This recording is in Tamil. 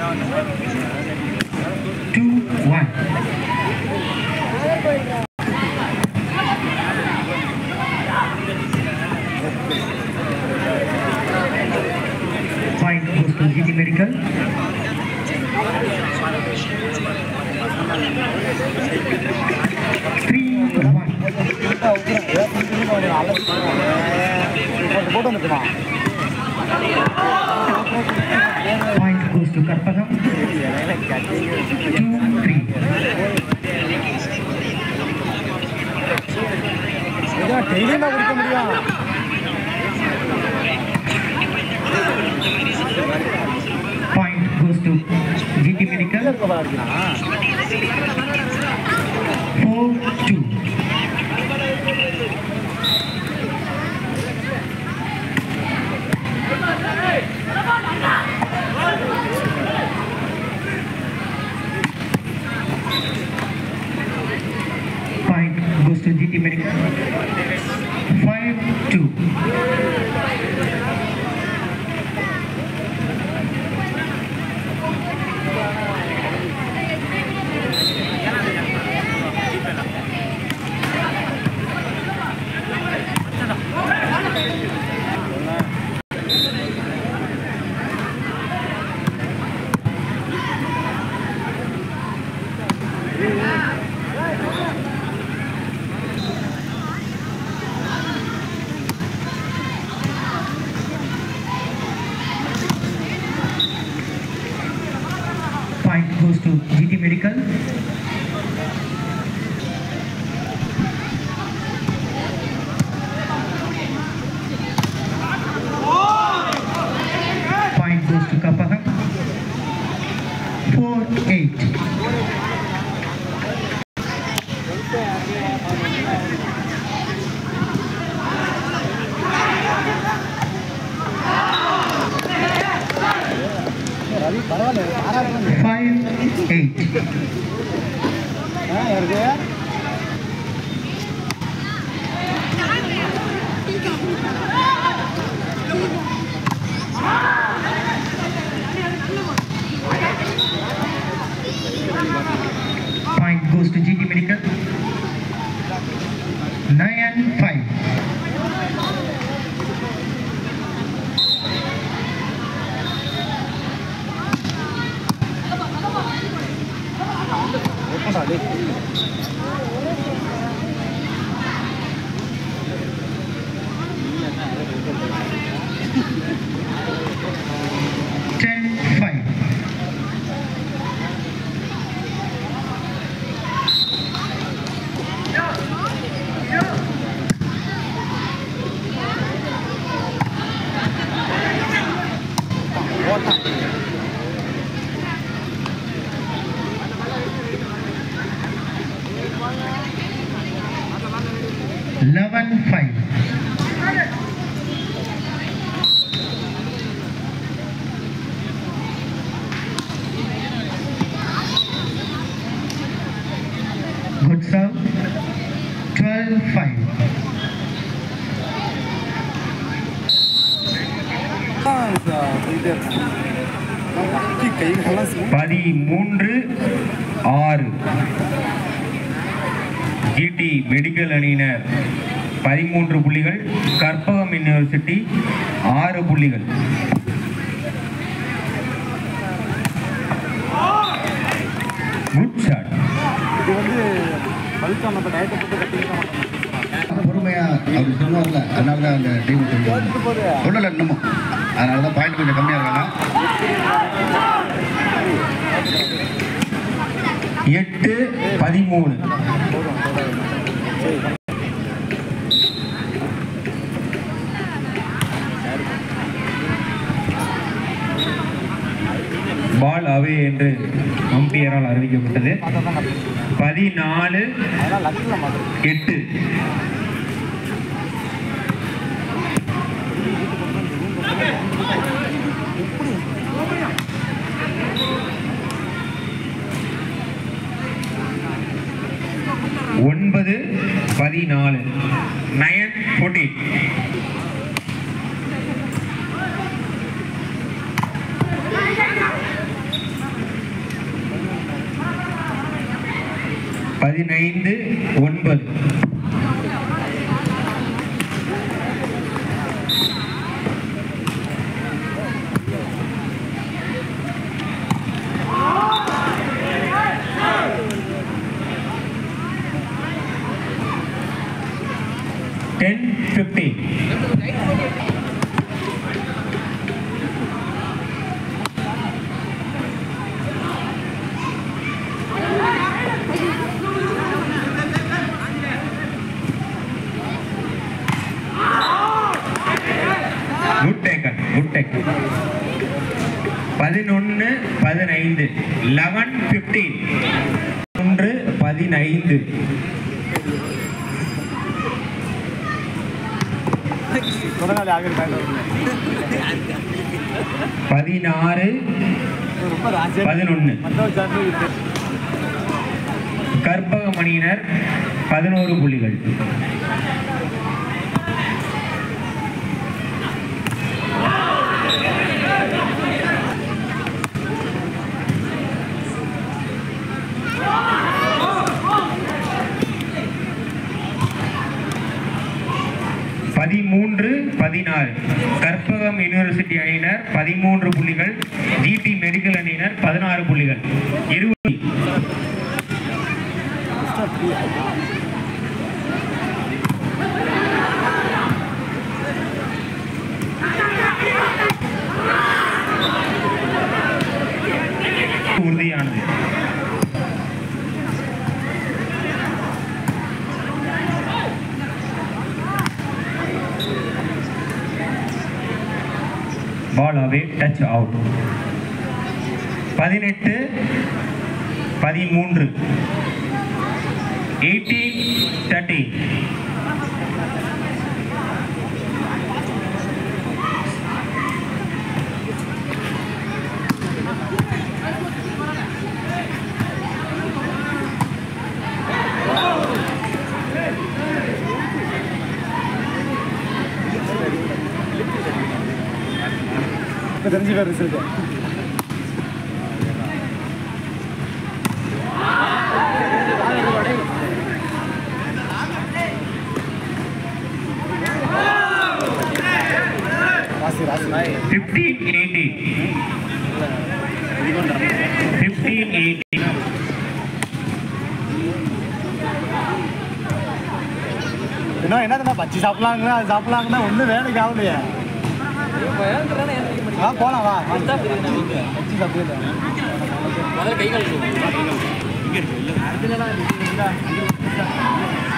Two, one. Point goes to GT Medical. Three, one. Point goes to Karpagam. Two, three. டெய்லியும் தான் குடிக்க முடியும் Point goes to GT Medical. Four, two. Point goes to GT Medical. Five, two. Point goes to GT Medical. Point goes to Kapaham. Four eight. Ravi பரவாயில்ல யாராவது Five eight. இருக்கு Point goes to GT Medical. Nine five. ஓப்பன்டா டேய் Ten five. ஓட்டான் Eleven five. Good serve. Twelve five. போயிட்டே இருக்கான் கட்டி கைகளெல்லாம் சூ பதிமூன்று ஆறு ஜிடி மெடிக்கல் அணியினர் பதிமூன்று புள்ளிகள் கற்பகம் யூனிவர்சிட்டி ஆறு புள்ளிகள் குட் ஷாட் இது வந்து பழுத்தா நம்ம டயத்தை போட்டு கட்டிக்கிட்டோம் பொறுமையா அப்படி சொன்னார்ல அதனால தான் அந்த டீம் கொஞ்சம் போட்டு போகுது சொல்லல இன்னமும் அதனால தான் பாயிண்ட் கொஞ்சம் கம்மியா இருக்காங்க எட்டு பதிமூணு போதும் போதும் சரி பால் அவே என்று அம்பையரால் அறிவிக்கப்பட்டது பார்த்தா தான் நம்ம பதினாலு அதெல்லாம் லக்கில் மாட்டோம் எட்டு ஒன்பது பதினாலு நயன் ஃபோர்டீன் பதினைந்து ஒன்பது ten fifteen good taken good taken பதினொன்று பதினைந்து லெவன் ஃபிஃப்டீன் ஒன்று பதினைந்து தொடங்காலி ஆகிருக்காங்க பதினாறு ரொம்ப ராஜே பதினொன்று மற்ற சார்ந்து கற்பகமணியினர் பதினோரு புள்ளிகள் பதிமூன்று பதினாறு கற்பகம் யூனிவர்சிட்டி அணியினர் பதிமூன்று புள்ளிகள் ஜிடி மெடிக்கல் அணியினர் பதினாறு புள்ளிகள் இருபது உறுதியானது பால் அவே டச் அவுட் பதினெட்டு பதிமூன்று எயிட்டீன் தேர்ட்டி இப்போ தெரிஞ்சுக்க ரிசல்ட் ராசி ராசி ஃபிஃப்டீன் எயிட்டி ஃபிஃப்டீன் எயிட்டி இன்னும் என்னதுண்ணா பச்சி சாப்பிடலாங்கன்னா அது சாப்பிடலாங்கன்னா ஒன்றும் வேலைக்கு ஆகலையே ஆ போலாம் வா பச்சி சாப்பிடல முதல்ல கை கால்